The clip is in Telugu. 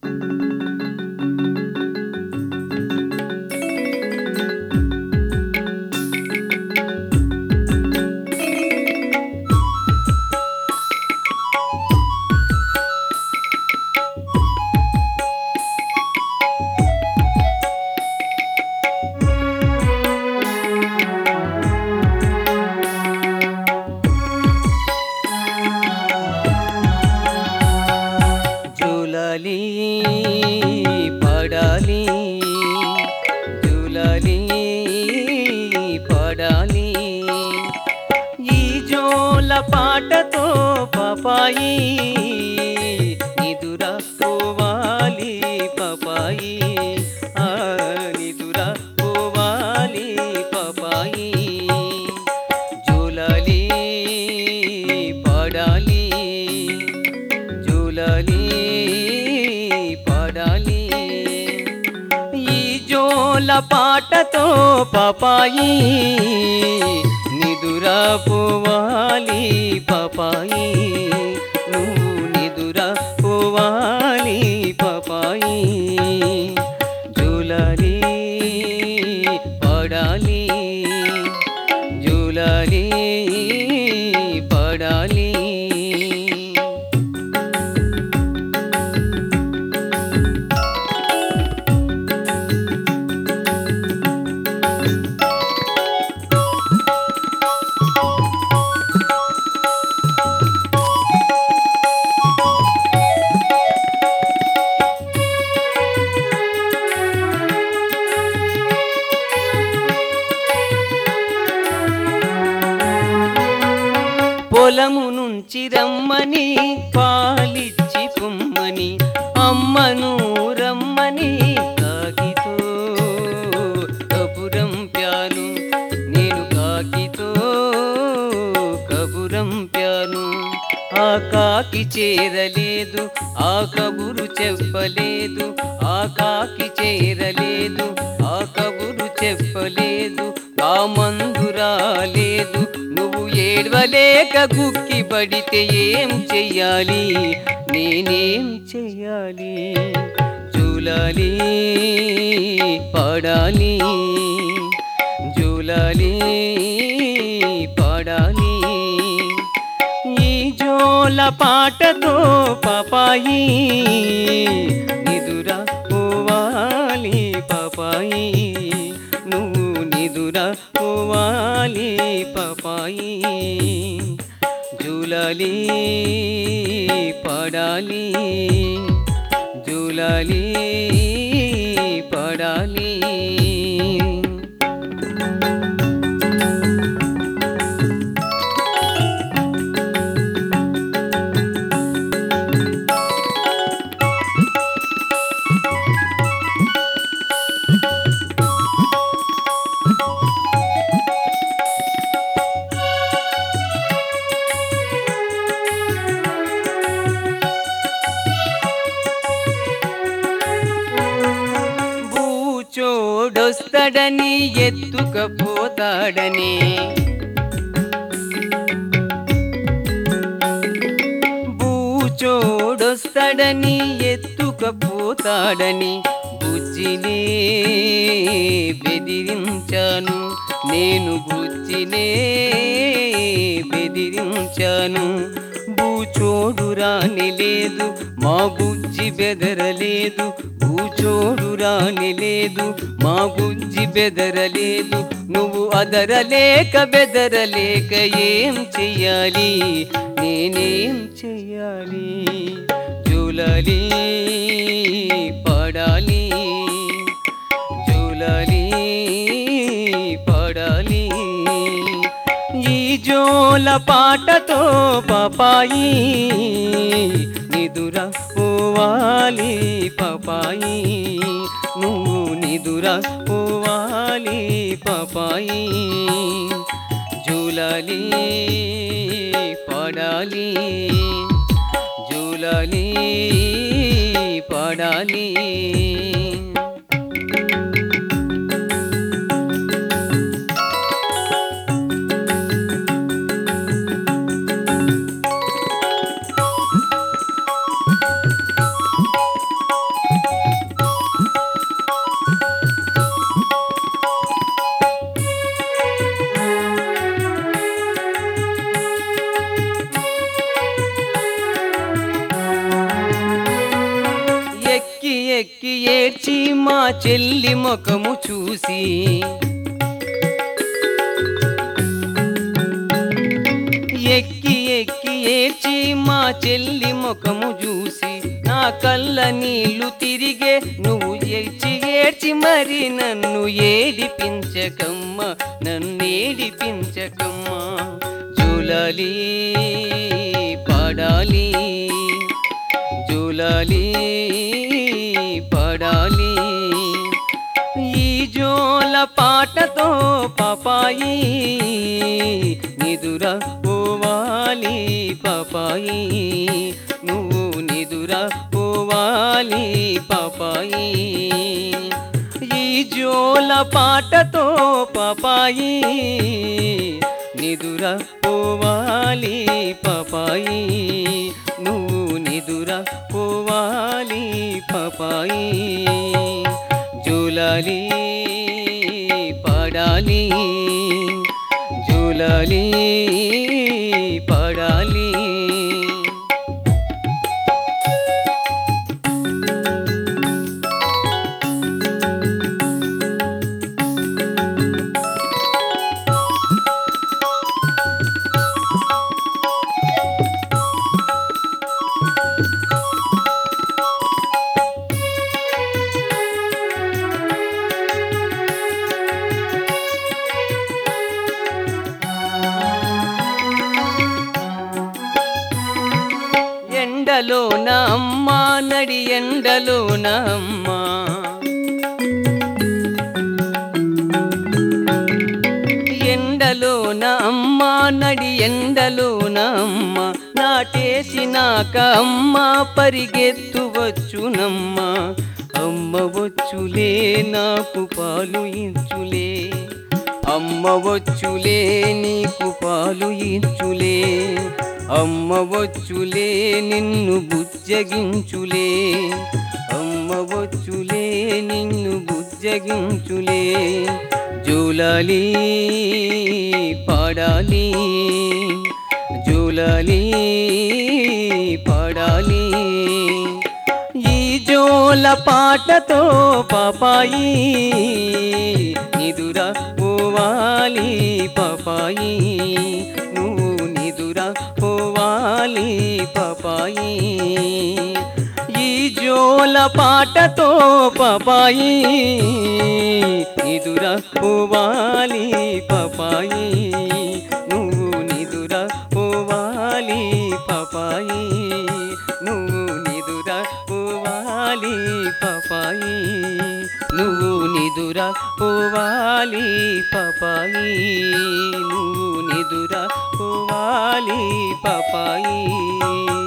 జూలాలి పడాలి జూలాలి పడాలి ఈ జోల పాటతో పాపాయి నిదుర పోవాలి పాపాయి ఆ నిదుర పోవాలి పాపాయి జూలాలి పడాలి జూలాలి పాడాలి ఈ జోల పాటతో పాపాయి నిదురా పోవాలి పాపాయి నువ్వు నిదురా పోవాలి పాపాయి జూలాలి పడాలి జూలాలి పడాలి పొలము నుంచి రమ్మని పాలిచ్చి పొమ్మని అమ్మను రమ్మని కాకితో కబురం ప్యాను నేను కాకితో కబురం ప్యాను ఆ కాకి చేరలేదు ఆ కబురు చెప్పలేదు ఆ కాకి చేరలేదు ఆ కబురు చెప్పలేదు ఆ మందు రాలేదు నువ్వు ఏడవలేక గుక్కి పడితే ఏం చెయ్యాలి నేనేం చెయ్యాలి జూలాలి పాడాలి జూలాలి పాడాలి ఈ జోల పాటతో పాపాయి నిదురా పోవాలి పాపాయి నువ్వు నిదురా పోవాలి పాపాయి జూలాలి పడాలి జూలాలి పడాలి బూచోడొస్తాడని ఎత్తుకపోతాడని బూచోడొస్తాడని ఎత్తుకపోతాడని బుజ్జినే బెదిరించాను నేను బుజ్జినే బెదిరించాను బూచోడు రాని లేదు మా బుజ్జి బెదరలేదు బూచోడు రాని లేదు మా బుజ్జి బెదరలేదు నువ్వు అదరలేక బెదరలేక ఏం చెయ్యాలి నేనేం చెయ్యాలి జూలాలి పడాలి జూలాలి పడాలి ఈ జోల పాటతో పాపాయి నిదుర పోవాలి పాపాయి నువ్వు నిదుర పోవాలి పాపాయి జూలాలి పడాలి జూలాలి పడాలి ఎక్కి ఎక్కి ఏడ్చి మా చెల్లి ముఖము చూసి ఎక్కి ఎక్కి ఏడ్చి మా చెల్లి ముఖము చూసి నా కళ్ళ నీళ్లు తిరిగే నువ్వు ఏడ్చి ఏడ్చి మరి నన్ను ఏడిపించకమ్మ నన్ను ఏడిపించకమ్మ జూలాలి పాడాలి జూలాలి పడాలి ఈ జోల పాటతో పాపాయి నిదుర పోవాలి పాపాయి నువ్వు నిదుర పోవాలి పాపాయి ఈ జోల పాటతో పాపాయి నిదుర పోవాలి పాపాయి నువ్వు నిదుర పోవాలి పాపాయి జూలాలి పడాలి జూలాలి పడాలి ఎండలో నా అమ్మ నడి ఎండలో నా అమ్మ ఎండలో నా అమ్మ నడి ఎండలో నా అమ్మ నాటేసినాక అమ్మ పరిగెత్తు వచ్చునమ్మ అమ్మ వచ్చులే నాకు పాలు ఇచ్చులే అమ్మ వచ్చులే నీకు పాలు ఇచ్చులే అమ్మ వచ్చులే నిన్ను బుజ్జగించులే అమ్మ వచ్చులే నిన్ను బుజ్జగించులే జూలాలి పాడాలి జూలాలి పాడాలి ఈ జోల పాటతో పాపాయి నిదుర పోవాలి పాపాయి నువ్వు నిదుర పోవాలి పాపాయి ఈ జోల పాటతో పాపాయి నిదుర పోవాలి పాపాయి నువ్వు నిదుర పోవాలి పాపాయి నువ్వు నిదుర పోవాలి పాపాయి నువ్వు నిదుర పోవాలి పాపాయి నువ్వు నిదుర పోవాలి పాపాయి